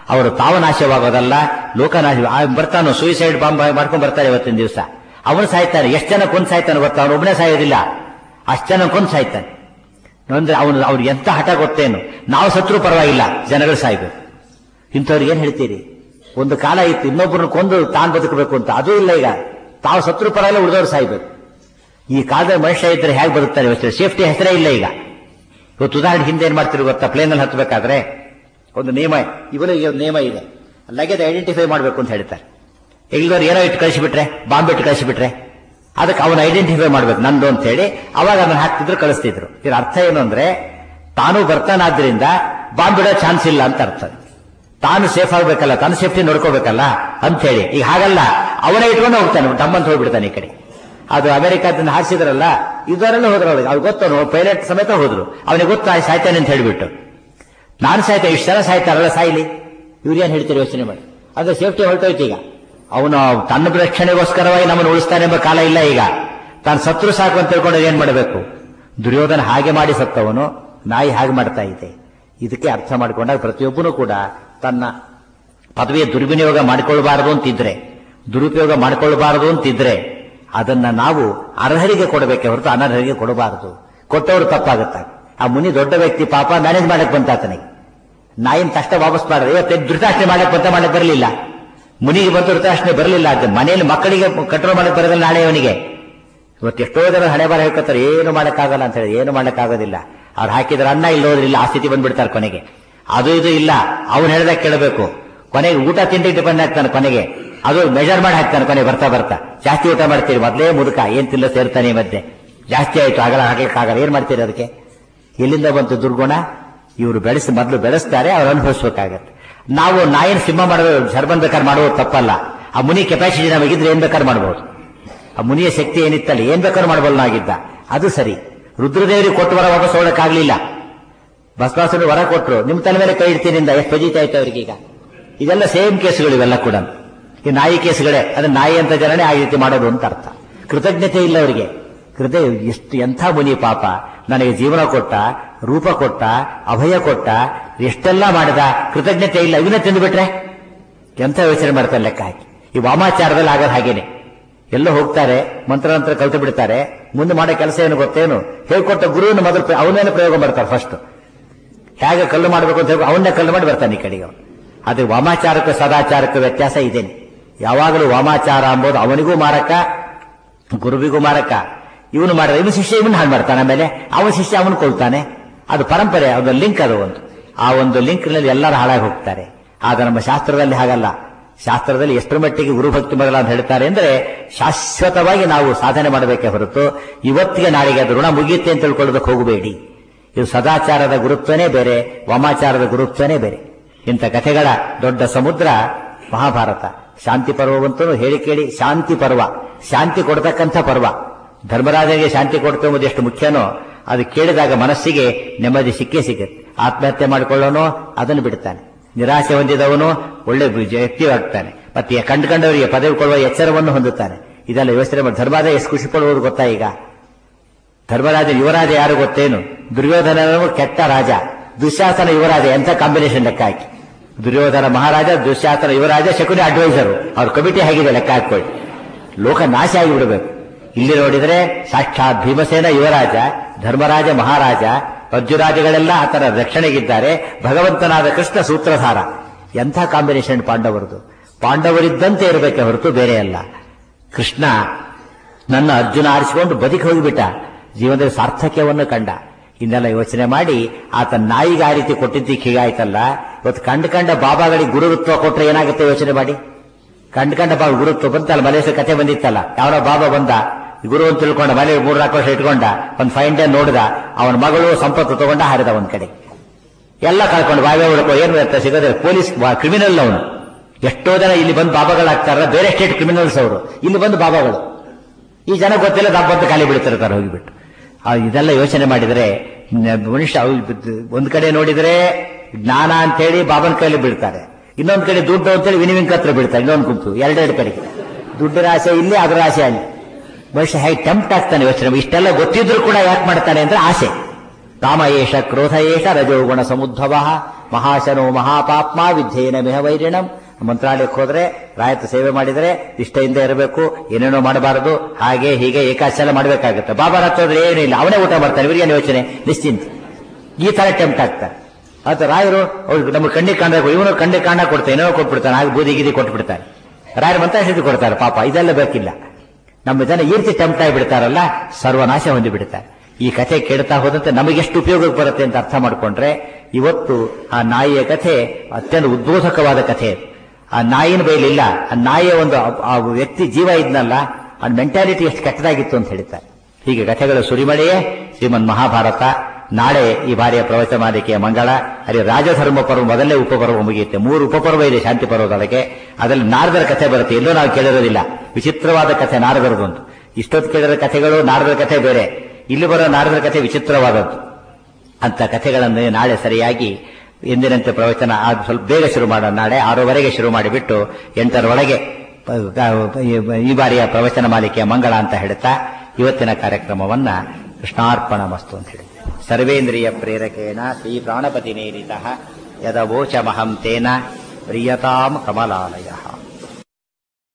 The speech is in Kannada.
ಅವರು ತಾವು ನಾಶವಾಗೋದಲ್ಲ ಲೋಕನಾಶ ಆ ಬರ್ತಾನೋ ಸೂಯಿಸೈಡ್ ಬಾಂಬ್ ಮಾಡ್ಕೊಂಡ್ ಬರ್ತಾರೆ ಇವತ್ತಿನ ದಿವಸ ಅವನು ಸಾಯ್ತಾನೆ ಎಷ್ಟು ಜನ ಕೊಂದ್ ಸಾಯ್ತಾನೆ ಗೊತ್ತಾ ಅವನು ಒಬ್ಬನೇ ಸಾಯೋದಿಲ್ಲ ಅಷ್ಟು ಜನ ಕೊಂದ್ ಸಾಯ್ತಾನೆ ಅಂದ್ರೆ ಅವನು ಅವ್ರಿಗೆ ಎಂತ ಹಠ ಗೊತ್ತೇನು ನಾವು ಸತ್ರು ಪರವಾಗಿಲ್ಲ ಜನಗಳು ಸಾಯ್ಬೇಕು ಇಂಥವ್ರಿಗೆ ಏನ್ ಹೇಳ್ತೀರಿ ಒಂದು ಕಾಲ ಇತ್ತು ಇನ್ನೊಬ್ಬರನ್ನ ಕೊಂದು ತಾನು ಬದುಕಬೇಕು ಅಂತ ಅದೂ ಇಲ್ಲ ಈಗ ತಾವು ಸತ್ರು ಪರವಾಗಿಲ್ಲ ಉಳಿದವ್ರು ಸಾಯ್ಬೇಕು ಈ ಕಾಲದಲ್ಲಿ ಮನುಷ್ಯ ಇದ್ರೆ ಹೇಗೆ ಬದುಕ್ತಾರೆ ಇವತ್ತು ಸೇಫ್ಟಿ ಹೆಸರೇ ಇಲ್ಲ ಈಗ ಇವತ್ತು ಉದಾಹರಣೆ ಹಿಂದೆ ಏನ್ ಮಾಡ್ತೀರಿ ಗೊತ್ತಾ ಪ್ಲೇನಲ್ಲಿ ಹತ್ತಬೇಕಾದ್ರೆ ಒಂದು ನಿಯಮ ಇವರಿಗೆ ಒಂದು ನಿಯಮ ಇದೆ ಲಗೇಜ್ ಐಡೆಂಟಿಫೈ ಮಾಡಬೇಕು ಅಂತ ಹೇಳ್ತಾರೆ ಇಲ್ದವ್ರು ಏನೋ ಇಟ್ಟು ಕಳಿಸಿಬಿಟ್ರೆ ಬಾಂಬ್ ಇಟ್ಟು ಕಳಿಸಿಬಿಟ್ರೆ ಅದಕ್ಕೆ ಅವನು ಐಡೆಂಟಿಫೈ ಮಾಡ್ಬೇಕು ನಂದು ಅಂತ ಹೇಳಿ ಅವಾಗ ಅದನ್ನ ಹಾಕ್ತಿದ್ರು ಕಳಿಸ್ತಿದ್ರು ಇದ್ರ ಅರ್ಥ ಏನು ಅಂದ್ರೆ ತಾನು ಬರ್ತಾನಾದ್ರಿಂದ ಬಾಂಬ್ ಬಿಡೋ ಚಾನ್ಸ್ ಇಲ್ಲ ಅಂತ ಅರ್ಥ ತಾನು ಸೇಫ್ ಆಗ್ಬೇಕಲ್ಲ ತಾನು ಸೇಫ್ಟಿ ನೋಡ್ಕೋಬೇಕಲ್ಲ ಅಂತ ಹೇಳಿ ಈಗ ಹಾಗಲ್ಲ ಅವನೇ ಇಟ್ಕೊಂಡು ಹೋಗ್ತಾನೆ ಡಮ್ಮಂತ ಹೋಗ್ಬಿಡ್ತಾನೆ ಈ ಕಡೆ ಅದು ಅಮೆರಿಕಾದಿಂದ ಹಾರಿಸಿದ್ರಲ್ಲ ಇದರೆಲ್ಲ ಹೋದ್ರು ಅವ್ರಿಗೆ ಅವ್ರಿಗೆ ಗೊತ್ತು ಪೈಲಟ್ ಸಮೇತ ಹೋದ್ರು ಅವನಿಗೆ ಗೊತ್ತಾ ಸಾಯ್ತಾನೆ ಅಂತ ಹೇಳ್ಬಿಟ್ಟು ನಾನು ಸಾಯ್ತಾ ಇಷ್ಟು ಜನ ಸಾಯ್ತಾರಲ್ಲ ಸಾಯ್ಲಿ ಇವ್ರು ಏನ್ ಹೇಳ್ತೀರಿ ಯೋಚನೆ ಮಾಡಿ ಅದು ಸೇಫ್ಟಿ ಹೊರಟೋಯ್ತು ಈಗ ಅವನು ತನ್ನ ರಕ್ಷಣೆಗೋಸ್ಕರವಾಗಿ ನಮ್ಮನ್ನು ಉಳಿಸ್ತಾನೆ ಎಂಬ ಕಾಲ ಇಲ್ಲ ಈಗ ತಾನು ಸತ್ರು ಸಾಕು ಅಂತ ತಿಳ್ಕೊಂಡು ಏನ್ ಮಾಡಬೇಕು ದುರ್ಯೋಧನ ಹಾಗೆ ಮಾಡಿ ಸತ್ತವನು ನಾಯಿ ಹಾಗೆ ಮಾಡ್ತಾ ಇದೆ ಇದಕ್ಕೆ ಅರ್ಥ ಮಾಡಿಕೊಂಡಾಗ ಪ್ರತಿಯೊಬ್ಬನು ಕೂಡ ತನ್ನ ಪದವಿಯ ದುರ್ವಿನಿಯೋಗ ಮಾಡಿಕೊಳ್ಳಬಾರದು ಅಂತಿದ್ರೆ ದುರುಪಯೋಗ ಮಾಡಿಕೊಳ್ಳಬಾರದು ಅಂತಿದ್ರೆ ಅದನ್ನ ನಾವು ಅರ್ಹರಿಗೆ ಕೊಡಬೇಕೆ ಹೊರತು ಅನರ್ಹರಿಗೆ ಕೊಡಬಾರದು ಕೊಟ್ಟವರು ತಪ್ಪಾಗುತ್ತೆ ಆ ಮುನಿ ದೊಡ್ಡ ವ್ಯಕ್ತಿ ಪಾಪ ಮ್ಯಾನೇಜ್ ಮಾಡಕ್ ಬಂತ ಆತನಿಗೆ ನಾಯಿನ ತಷ್ಟ ವಾಪಸ್ ಮಾಡಿದ್ರೆ ಇವತ್ತು ಧೃತಾಷ್ಟೆ ಮಾಡಕ್ ಬಂತ ಮಾಡಕ್ ಬರಲಿಲ್ಲ ಮುನಿಗೆ ಬಂತು ಧೃತಾಷ್ಟೆ ಬರಲಿಲ್ಲ ಅದು ಮನೆಯಲ್ಲಿ ಮಕ್ಕಳಿಗೆ ಕಂಟ್ರೋಲ್ ಮಾಡಕ್ ಬರೋದಿಲ್ಲ ನಾಳೆ ಅವನಿಗೆ ಇವತ್ತು ಎಷ್ಟೋ ಜನ ಹಣೆ ಬರ ಹೇಳ್ಕೊತಾರೆ ಏನು ಮಾಡಕ್ಕಾಗಲ್ಲ ಅಂತ ಹೇಳಿ ಏನು ಮಾಡಕ್ಕಾಗೋದಿಲ್ಲ ಅವ್ರು ಹಾಕಿದ್ರೆ ಅನ್ನ ಇಲ್ಲ ಹೋದ್ರಿಲ್ಲ ಆ ಸ್ಥಿತಿ ಬಂದ್ಬಿಡ್ತಾರೆ ಕೊನೆಗೆ ಅದು ಇದು ಇಲ್ಲ ಅವ್ನು ಹೇಳ್ದಾಗ ಕೇಳಬೇಕು ಕೊನೆಗೆ ಊಟ ತಿಂಡಿ ಡಿಪೆಂಡ್ ಆಗ್ತಾನೆ ಕೊನೆಗೆ ಅದು ಮೆಜರ್ ಮಾಡಿ ಹಾಕ್ತಾನೆ ಕೊನೆಗೆ ಬರ್ತಾ ಬರ್ತಾ ಜಾಸ್ತಿ ಊಟ ಮಾಡ್ತೀರಿ ಮೊದಲೇ ಮುದುಕ ಏನ್ ತಿಲ್ಲ ಸೇರ್ತಾನೆ ಈ ಮಧ್ಯೆ ಜಾಸ್ತಿ ಆಯ್ತು ಆಗಲ್ಲ ಹಾಕ್ಲಿಕ್ಕಾಗಲ್ಲ ಏನ್ ಮಾಡ್ತೀರಿ ಅದಕ್ಕೆ ಎಲ್ಲಿಂದ ಬಂತು ದುರ್ಗುಣ ಇವರು ಬೆಳೆಸಿ ಮೊದಲು ಬೆಳೆಸ್ತಾರೆ ಅವ್ರು ಅನುಭವಿಸ್ಬೇಕಾಗತ್ತೆ ನಾವು ನಾಯಿನ ಸಿಂಹ ಮಾಡಬೇಕು ಸರ್ಬನ್ ಬೇಕಾದ್ರೆ ಮಾಡುವುದು ತಪ್ಪಲ್ಲ ಆ ಮುನಿ ಕೆಪಾಸಿಟಿ ನಮಗಿದ್ರೆ ಏನ್ ಬೇಕಾದ್ರೆ ಮಾಡಬಹುದು ಆ ಮುನಿಯ ಶಕ್ತಿ ಏನಿತ್ತಲ್ಲ ಏನ್ ಬೇಕಾದ್ರೂ ಮಾಡಬಲ್ಲನಾಗಿದ್ದ ಅದು ಸರಿ ರುದ್ರದೇವರಿಗೆ ಕೊಟ್ಟು ವರ ವಾಪಸ್ ಹೋಗಕ್ಕಾಗ್ಲಿಲ್ಲ ಬಸವಾಸನ ವರ ಕೊಟ್ರು ನಿಮ್ ತಲೆ ಮೇಲೆ ಕೈ ಇಡ್ತೀನಿಂದ ಎಷ್ಟು ಬಜೀತಾ ಇತ್ತು ಅವ್ರಿಗೆ ಈಗ ಇದೆಲ್ಲ ಸೇಮ್ ಕೇಸ್ಗಳು ಇವೆಲ್ಲ ಕೂಡ ಈ ನಾಯಿ ಕೇಸ್ಗಳೇ ಅದು ನಾಯಿ ಅಂತ ಜನನೇ ಆ ರೀತಿ ಮಾಡೋದು ಅಂತ ಅರ್ಥ ಕೃತಜ್ಞತೆ ಇಲ್ಲ ಅವರಿಗೆ ಕೃತ ಎಷ್ಟು ಎಂಥ ಮುನಿ ಪಾಪ ನನಗೆ ಜೀವನ ಕೊಟ್ಟ ರೂಪ ಕೊಟ್ಟ ಅಭಯ ಕೊಟ್ಟ ಎಷ್ಟೆಲ್ಲ ಮಾಡಿದ ಕೃತಜ್ಞತೆ ಇಲ್ಲ ಇವನ್ನ ತಿಂದುಬಿಟ್ರೆ ಎಂಥ ಯೋಚನೆ ಮಾಡ್ತಾರೆ ಲೆಕ್ಕ ಹಾಕಿ ಈ ವಾಮಾಚಾರದಲ್ಲಿ ಆಗೋದು ಹಾಗೇನೆ ಎಲ್ಲ ಹೋಗ್ತಾರೆ ಮಂತ್ರಾಂತರ ಕಲ್ತು ಬಿಡ್ತಾರೆ ಮುಂದೆ ಮಾಡೋ ಕೆಲಸ ಏನು ಗೊತ್ತೇನು ಹೇಳ್ಕೊಟ್ಟ ಗುರುವಿನ ಮೊದಲು ಪ್ರ- ಅವನೇನೆ ಪ್ರಯೋಗ ಮಾಡ್ತಾರೆ ಫಸ್ಟ್ ಹೇಗೆ ಕಲ್ಲು ಮಾಡಬೇಕು ಅಂತ ಹೇಳಿ ಅವನ್ನೇ ಕಲ್ಲು ಮಾಡಿ ಬರ್ತಾನೆ ಈ ಕಡೆಗೆ ಅವನು. ಅದು ವಾಮಾಚಾರಕ್ಕೂ ಸದಾಚಾರಕ್ಕೂ ವ್ಯತ್ಯಾಸ ಇದೇನೆ ಯಾವಾಗಲೂ ವಾಮಾಚಾರ ಅಂಬೋದು ಅವನಿಗೂ ಮಾರಕ ಗುರುವಿಗೂ ಮಾರಕ ಇವನು ಮಾಡಿದ ಇವನು ಶಿಷ್ಯ ಇವನು ಹಾಳು ಮಾಡ್ತಾನೆ ಆಮೇಲೆ ಅವನ ಶಿಷ್ಯ ಅವನು ಕೊಳ್ತಾನೆ ಅದು ಪರಂಪರೆ ಅದು ಲಿಂಕ್ ಅದು ಒಂದು ಆ ಒಂದು ಲಿಂಕ್ ನಲ್ಲಿ ಎಲ್ಲರೂ ಹಾಳಾಗಿ ಹೋಗ್ತಾರೆ ಆಗ ನಮ್ಮ ಶಾಸ್ತ್ರದಲ್ಲಿ ಹಾಗಲ್ಲ ಶಾಸ್ತ್ರದಲ್ಲಿ ಎಷ್ಟರ ಮಟ್ಟಿಗೆ ಗುರುಭಕ್ತಿ ಮೊದಲ ಅಂತ ಹೇಳ್ತಾರೆ ಅಂದ್ರೆ ಶಾಶ್ವತವಾಗಿ ನಾವು ಸಾಧನೆ ಮಾಡಬೇಕೇ ಹೊರತು ಇವತ್ತಿಗೆ ನಾಳೆಗೆ ಅದು ಋಣ ಮುಗಿಯುತ್ತೆ ಅಂತ ತಿಳ್ಕೊಳ್ಳೋದಕ್ಕೆ ಹೋಗಬೇಡಿ ಇದು ಸದಾಚಾರದ ಗುರುತ್ವನೇ ಬೇರೆ ವಾಮಾಚಾರದ ಗುರುತ್ವನೇ ಬೇರೆ ಇಂಥ ಕಥೆಗಳ ದೊಡ್ಡ ಸಮುದ್ರ ಮಹಾಭಾರತ ಶಾಂತಿ ಪರ್ವವಂತೂ ಹೇಳಿ ಕೇಳಿ ಶಾಂತಿ ಪರ್ವ ಶಾಂತಿ ಕೊಡ್ತಕ್ಕಂಥ ಪರ್ವ ಧರ್ಮರಾಜನಿಗೆ ಶಾಂತಿ ಕೊಡ್ತಂಬುದು ಎಷ್ಟು ಮುಖ್ಯನೋ ಅದು ಕೇಳಿದಾಗ ಮನಸ್ಸಿಗೆ ನೆಮ್ಮದಿ ಸಿಕ್ಕೇ ಸಿಗುತ್ತೆ ಆತ್ಮಹತ್ಯೆ ಮಾಡಿಕೊಳ್ಳೋನು ಅದನ್ನು ಬಿಡ್ತಾನೆ ನಿರಾಶೆ ಹೊಂದಿದವನು ಒಳ್ಳೆ ವ್ಯಕ್ತಿಯಾಗ್ತಾನೆ ಮತ್ತೆ ಕಂಡುಕೊಂಡವರಿಗೆ ಪದವಿ ಕೊಡುವ ಎಚ್ಚರವನ್ನು ಹೊಂದುತ್ತಾನೆ ಇದೆಲ್ಲ ಯೋಚನೆ ಮಾಡಿ ಧರ್ಮರಾಜ ಎಷ್ಟು ಖುಷಿ ಪಡುವುದು ಗೊತ್ತಾ ಈಗ ಧರ್ಮರಾಜ ಯುವರಾಜ ಯಾರು ಗೊತ್ತೇನು ದುರ್ಯೋಧನನು ಕೆಟ್ಟ ರಾಜ ದುಶ್ಯಾಸನ ಯುವರಾಜ ಎಂಥ ಕಾಂಬಿನೇಷನ್ ಲೆಕ್ಕ ಹಾಕಿ ದುರ್ಯೋಧನ ಮಹಾರಾಜ ದುಶ್ಯಾಸನ ಯುವರಾಜ ಶಕುನಿ ಅಡ್ವೈಸರು ಅವ್ರ ಕಮಿಟಿ ಹೇಗಿದೆ ಲೆಕ್ಕ ಹಾಕೊಳ್ಳಿ ಲೋಕ ನಾಶ ಆಗಿಬಿಡಬೇಕು ಇಲ್ಲಿ ನೋಡಿದ್ರೆ ಸಾಕ್ಷಾತ್ ಭೀಮಸೇನ ಯುವರಾಜ ಧರ್ಮರಾಜ ಮಹಾರಾಜ ಅರ್ಜುರಾಜಗಳೆಲ್ಲ ಆತನ ರಕ್ಷಣೆಗಿದ್ದಾರೆ ಭಗವಂತನಾದ ಕೃಷ್ಣ ಸೂತ್ರಧಾರ ಎಂಥ ಕಾಂಬಿನೇಷನ್ ಪಾಂಡವರದು ಪಾಂಡವರಿದ್ದಂತೆ ಇರಬೇಕೆ ಹೊರತು ಬೇರೆ ಅಲ್ಲ ಕೃಷ್ಣ ನನ್ನ ಅರ್ಜುನ ಆರಿಸಿಕೊಂಡು ಬದುಕಿ ಹೋಗಿಬಿಟ್ಟ ಜೀವನದಲ್ಲಿ ಸಾರ್ಥಕ್ಯವನ್ನು ಕಂಡ ಇನ್ನೆಲ್ಲ ಯೋಚನೆ ಮಾಡಿ ಆತ ನಾಯಿಗೆ ಆ ರೀತಿ ಕೊಟ್ಟಿದ್ದಕ್ಕೆ ಹೀಗಾಯ್ತಲ್ಲ ಇವತ್ತು ಕಂಡು ಕಂಡ ಬಾಬಾಗಳಿಗೆ ಗುರುತ್ವ ಕೊಟ್ರೆ ಏನಾಗುತ್ತೆ ಯೋಚನೆ ಮಾಡಿ ಕಂಡು ಕಂಡ ಬಾಬಾ ಗುರುತ್ವ ಬಂತಲ್ಲ ಮಲೇಶ್ವರ ಕತೆ ಬಂದಿತ್ತಲ್ಲ ಯಾವನೋ ಬಾಬಾ ಬಂದ ಗುರು ಅಂತ ತಿಳ್ಕೊಂಡ ಮನೆ ಮೂರ್ ನಾಲ್ಕು ವರ್ಷ ಇಟ್ಕೊಂಡ ಒಂದ್ ಫೈನ್ ಡೇ ನೋಡಿದ ಅವನ ಮಗಳು ಸಂಪತ್ತು ತಗೊಂಡ ಹಾರಿದ ಒಂದ್ ಕಡೆ ಎಲ್ಲ ಕಳ್ಕೊಂಡು ಬಾವೆ ಹುಡುಕೋ ಏನು ವ್ಯರ್ಥ ಸಿಗೋದಿಲ್ಲ ಪೊಲೀಸ್ ಕ್ರಿಮಿನಲ್ ಅವನು ಎಷ್ಟೋ ಜನ ಇಲ್ಲಿ ಬಂದು ಬಾಬಾಗಳಾಗ್ತಾರ ಬೇರೆ ಸ್ಟೇಟ್ ಕ್ರಿಮಿನಲ್ಸ್ ಅವರು ಇಲ್ಲಿ ಬಂದು ಬಾಬಾಗಳು ಈ ಜನ ಗೊತ್ತಿಲ್ಲ ದಬ್ಬ ಅಂತ ಖಾಲಿ ಬಿಡ್ತಿರ್ತಾರೆ ಹೋಗಿಬಿಟ್ಟು ಆ, ಇದೆಲ್ಲ ಯೋಚನೆ ಮಾಡಿದರೆ ನ- ಮನುಷ್ಯ ಅವ್ ಬದ್- ಒಂದ್ ಕಡೆ ನೋಡಿದ್ರೆ ಜ್ಞಾನ ಅಂತೇಳಿ ಬಾಬನ ಕೈಲಿ ಬಿಡ್ತಾರೆ ಇನ್ನೊಂದ್ ಕಡೆ ದುಡ್ಡು ಅಂತೇಳಿ ವಿನಿಮಿಂಗ್ ಹತ್ರ ಬಿಡ್ತಾರೆ ಇನ್ನೊಂದು ಗುಂಪು ಎರಡೆರಡು ಕಡೆಗೆ ದುಡ್ಡಿನ ಆಸೆ ಇಲ್ಲಿ ಅದರ ಆಸೆ ಅಲ್ಲಿ ಮನುಷ್ಯ ಹೇಗೆ ಟೆಂಪ್ಟ್ ಆಗ್ತಾನೆ ಯೋಚನೆ ಮಾಡಿ. ಇಷ್ಟೆಲ್ಲ ಗೊತ್ತಿದ್ರು ಕೂಡ ಯಾಕೆ ಮಾಡ್ತಾನೆ ಅಂದ್ರೆ ಆಸೆ ಕಾಮ ಏಷ ಕ್ರೋಧ ಏಷ ರಜೋಗುಣ ಸಮುದ್ಭವ ಮಹಾಶನೋ ಮಹಾಪಾಪ್ಮ ವಿದ್ಯೇನ ಮಿಹ ವೈರಿಣಂ ಮಂತ್ರಾಲಯಕ್ಕೆ ಹೋದ್ರೆ ರಾಯತ ಸೇವೆ ಮಾಡಿದ್ರೆ ನಿಷ್ಠೆಯಿಂದ ಇರಬೇಕು ಏನೇನೋ ಮಾಡಬಾರದು ಹಾಗೆ ಹೀಗೆ ಏಕಾಚಲ ಮಾಡಬೇಕಾಗುತ್ತೆ ಬಾಬಾ ಹತ್ರ ಹೋದ್ರೆ ಏನಿಲ್ಲ ಅವನೇ ಊಟ ಮಾಡ್ತಾನೆ ಇವರಿಗೆ ಯೋಚನೆ ನಿಶ್ಚಿಂತೆ ಈ ತರ ಟೆಂಪ್ಟ್ ಆಗ್ತಾರೆ ಆತ ರಾಯರು ಅವ್ರು ನಮ್ಮ ಕಣ್ಣಿಗೆ ಕಾಣ ಇವನು ಕಣ್ಣಿಗೆ ಕಾಣ ಕೊಡ್ತಾನೆ ಏನೋ ಕೊಟ್ಬಿಡ್ತಾನೆ ಹಾಗೆ ಬೂದಿ ಗೀದಿ ಕೊಟ್ಬಿಡ್ತಾನೆ ರಾಯರು ಮಂತ್ರಾಕ್ಷತೆ ಕೊಡ್ತಾರೆ ಪಾಪ ಇದೆಲ್ಲ ಬೇಕಿಲ್ಲ ನಮ್ಮ ಜನ ಈ ರೀತಿ ಟೆಂಪ್ಟ್ ಆಗಿಬಿಡ್ತಾರಲ್ಲ ಸರ್ವನಾಶ ಹೊಂದಿ ಬಿಡ್ತಾರೆ ಈ ಕಥೆ ಕೇಳ್ತಾ ಹೋದಂತೆ ನಮಗೆಷ್ಟು ಉಪಯೋಗಕ್ಕೆ ಬರುತ್ತೆ ಅಂತ ಅರ್ಥ ಮಾಡ್ಕೊಂಡ್ರೆ ಇವತ್ತು ಆ ನಾಯಿಯ ಕಥೆ ಅತ್ಯಂತ ಉದ್ಬೋಧಕವಾದ ಕಥೆ ಆ ನಾಯಿನ ಬೈಲಿಲ್ಲ ಆ ನಾಯಿಯ ಒಂದು ಆ- ಆ ವ್ಯಕ್ತಿ ಜೀವ ಇದ್ನಲ್ಲ ಆ ಮೆಂಟಾಲಿಟಿ ಎಷ್ಟು ಕೆಟ್ಟದಾಗಿತ್ತು ಅಂತ ಹೇಳ್ತಾರೆ ಹೀಗೆ ಕಥೆಗಳ ಸುರಿಮಳೆಯೇ ಶ್ರೀಮನ್ ಮಹಾಭಾರತ ನಾಳೆ ಈ ಬಾರಿಯ ಪ್ರವಚನ ಮಾಲಿಕೆಯ ಮಂಗಳ ಅಲ್ಲಿ ರಾಜಧರ್ಮ ಪರ್ವ ಮೊದಲನೇ ಉಪಪರ್ವ ಮುಗಿಯುತ್ತೆ ಮೂರು ಉಪಪರ್ವ ಇದೆ ಶಾಂತಿ ಪರ್ವದೊಳಗೆ ಅದರಲ್ಲಿ ನಾರದರ ಕಥೆ ಬರುತ್ತೆ ಎಲ್ಲೂ ನಾವು ಕೇಳಿರೋದಿಲ್ಲ ವಿಚಿತ್ರವಾದ ಕಥೆ ನಾರದರದೊಂದು ಇಷ್ಟೊತ್ತು ಕೇಳಿರೋ ಕಥೆಗಳು ನಾರದರ ಕಥೆ ಬೇರೆ ಇಲ್ಲಿ ಬರೋ ನಾರದರ ಕಥೆ ವಿಚಿತ್ರವಾದದ್ದು ಅಂತ ಕಥೆಗಳನ್ನು ನಾಳೆ ಸರಿಯಾಗಿ ಎಂದಿನಂತೆ ಪ್ರವಚನ ಆದ್ ಸ್ವಲ್ಪ ಬೇಗ ಶುರು ಮಾಡೋಣ ನಾಳೆ ಆರೂವರೆಗೆ ಶುರು ಮಾಡಿಬಿಟ್ಟು ಎಂಟರೊಳಗೆ ಪ- ಗ- ಈ ಬಾರಿಯ ಪ್ರವಚನ ಮಾಲಿಕೆಯ ಮಂಗಳ ಅಂತ ಹೇಳ್ತಾ ಇವತ್ತಿನ ಕಾರ್ಯಕ್ರಮವನ್ನ ಕೃಷ್ಣಾರ್ಪಣ ಮಸ್ತು ಅಂತ ಹೇಳಿದೆ ಸರ್ವೇಂದ್ರಿಯ ಪ್ರೇರಕೇಣ ಶ್ರೀ ಪ್ರಾಣಪತಿ ನೇರಿತ ಯದವೋಚಮಹಂ ತೇನ ಪ್ರಿಯತಾಂ ಕಮಲಾಲಯ